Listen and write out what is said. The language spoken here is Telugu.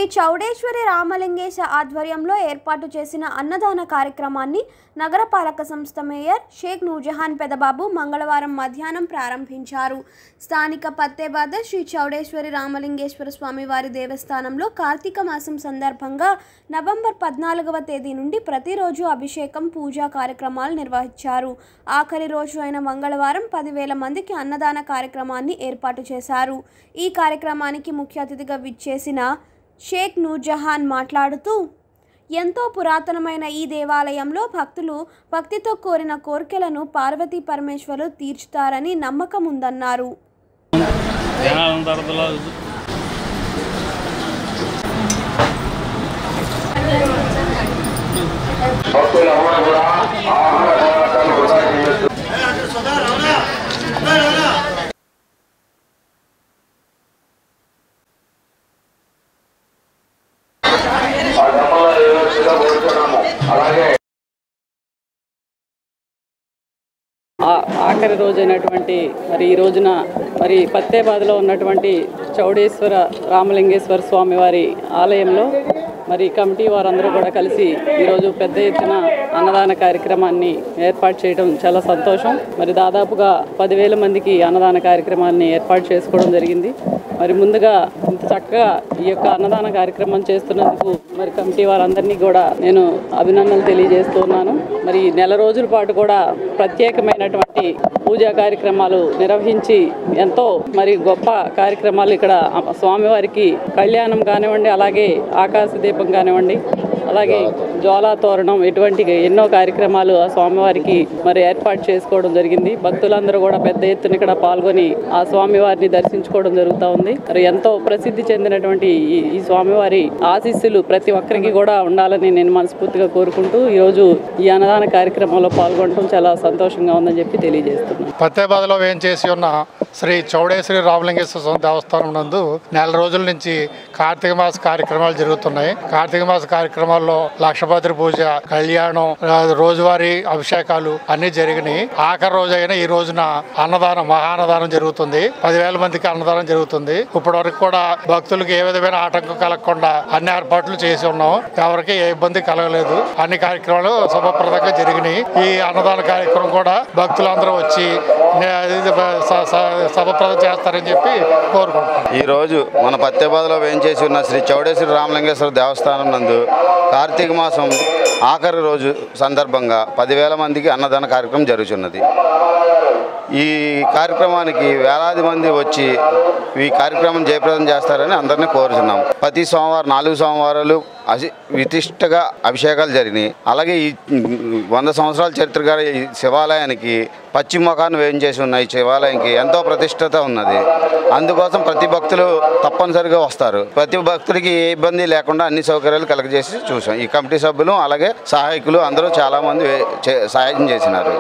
చౌడేశ్వరి రామలింగేశ ఆధ్వర్యంలో ఏర్పాటు చేసిన అన్నదాన కార్యక్రమాన్ని నగరపాలక సంస్థ మేయర్ షేక్ నూర్జహాన్ పెదబాబు మంగళవారం మధ్యాహ్నం ప్రారంభించారు స్థానిక పత్తేబాద శ్రీ చౌడేశ్వరి రామలింగేశ్వర స్వామి వారి దేవస్థానంలో కార్తీక మాసం సందర్భంగా నవంబర్ పద్నాలుగవ తేదీ నుండి ప్రతిరోజు అభిషేకం పూజా కార్యక్రమాలు నిర్వహించారు ఆఖరి రోజు అయిన మంగళవారం పదివేల మందికి అన్నదాన కార్యక్రమాన్ని ఏర్పాటు చేశారు ఈ కార్యక్రమానికి ముఖ్య అతిథిగా విచ్చేసిన షేక్ నూర్జహాన్ మాట్లాడుతూ ఎంతో పురాతనమైన ఈ దేవాలయంలో భక్తులు భక్తితో కోరిన కోరికలను పార్వతీ పరమేశ్వరులు తీర్చుతారని నమ్మకం ఉందన్నారు ధ్యానం తరతలో భక్తులందరూ కూడా ఆహార పదార్థాలు వృధా చేయొద్దు ఆ డబ్బాలో ఏవచ్చుగా కోరుతున్నాము అలాగే ఆ- ఆఖరి రోజైనటువంటి మరి ఈ రోజున మరి పత్తేబాద్లో ఉన్నటువంటి చౌడేశ్వర రామలింగేశ్వర స్వామి వారి ఆలయంలో మరి కమిటీ వారందరూ కూడా కలిసి ఈరోజు పెద్ద ఎత్తున అన్నదాన కార్యక్రమాన్ని ఏర్పాటు చేయడం చాలా సంతోషం మరి దాదాపుగా పదివేల మందికి అన్నదాన కార్యక్రమాన్ని ఏర్పాటు చేసుకోవడం జరిగింది మరి ముందుగా ఇంత చక్కగా ఈ యొక్క అన్నదాన కార్యక్రమం చేస్తున్నందుకు మరి కమిటీ వారందరినీ కూడా నేను అభినందనలు తెలియజేస్తున్నాను మరి ఈ నెల రోజుల పాటు కూడా ప్రత్యేకమైనటువంటి పూజా కార్యక్రమాలు నిర్వహించి ఎంతో మరి గొప్ప కార్యక్రమాలు ఇక్కడ స్వామివారికి కళ్యాణం కానివ్వండి అలాగే ఆకాశ దీపం కానివ్వండి అలాగే జ్వాలా తోరణం ఇటువంటి ఎన్నో కార్యక్రమాలు ఆ స్వామివారికి మరి ఏర్పాటు చేసుకోవడం జరిగింది భక్తులందరూ కూడా పెద్ద ఎత్తున ఇక్కడ పాల్గొని ఆ స్వామివారిని దర్శించుకోవడం జరుగుతూ ఉంది మరి ఎంతో ప్రసిద్ధి చెందినటువంటి ఈ ఈ స్వామివారి ఆశీస్సులు ప్రతి ఒక్కరికి కూడా ఉండాలని నేను మనస్ఫూర్తిగా కోరుకుంటూ ఈరోజు ఈ అన్నదాన కార్యక్రమంలో పాల్గొనడం చాలా సంతోషంగా ఉందని చెప్పి తెలియజేస్తున్నాను పత్తేబాద్లో వేయించేసి ఉన్న శ్రీ చౌడేశ్వరి రామలింగేశ్వర స్వామి దేవస్థానం నందు నెల రోజుల నుంచి కార్తీక మాస కార్యక్రమాలు జరుగుతున్నాయి కార్తీక మాస కార్యక్రమాల్లో లక్షభద్ర పూజ కళ్యాణం ఆ, రోజువారీ అభిషేకాలు అన్ని జరిగినాయి ఆఖరి రోజైన ఈ రోజున అన్నదానం మహాన్నదానం జరుగుతుంది పదివేల మందికి అన్నదానం జరుగుతుంది ఇప్పటి వరకు కూడా భక్తులకు ఏ విధమైన ఆటంకం కలగకుండా అన్ని ఏర్పాట్లు చేసి ఉన్నాం ఎవరికి ఏ ఇబ్బంది కలగలేదు అన్ని కార్యక్రమాలు శుభప్రదంగా జరిగినాయి ఈ అన్నదాన కార్యక్రమం కూడా భక్తులందరూ వచ్చి నే- ఇది స- స- శుభప్రదం చేస్తారని చెప్పి కోరుకుంటున్నాం ఈ రోజు మన పత్తేబాదలో వేయించేసి ఉన్న శ్రీ చౌడేశ్వరి రామలింగేశ్వర దేవస్థానం నందు కార్తీక మాసం ఆఖరి రోజు సందర్భంగా పదివేల మందికి అన్నదాన కార్యక్రమం జరుగుతున్నది ఈ కార్యక్రమానికి వేలాది మంది వచ్చి ఈ కార్యక్రమం జయప్రదం చేస్తారని అందరినీ కోరుతున్నాం ప్రతి సోమవారం నాలుగు సోమవారాలు అసి విశిష్టగా అభిషేకాలు జరిగినాయి అలాగే ఈ వంద సంవత్సరాల చరిత్ర గల ఈ శివాలయానికి పశ్చిమ ముఖాన్ని వేయించేసి ఉన్న ఈ శివాలయానికి ఎంతో ప్రతిష్టత ఉన్నది అందుకోసం ప్రతి భక్తులు తప్పనిసరిగా వస్తారు ప్రతి భక్తుడికి ఏ ఇబ్బంది లేకుండా అన్ని సౌకర్యాలు కలగజేసి చూసాం ఈ కమిటీ సభ్యులు అలాగే సహాయకులు అందరూ చాలామంది వే- చే- సహాయం చేసినారు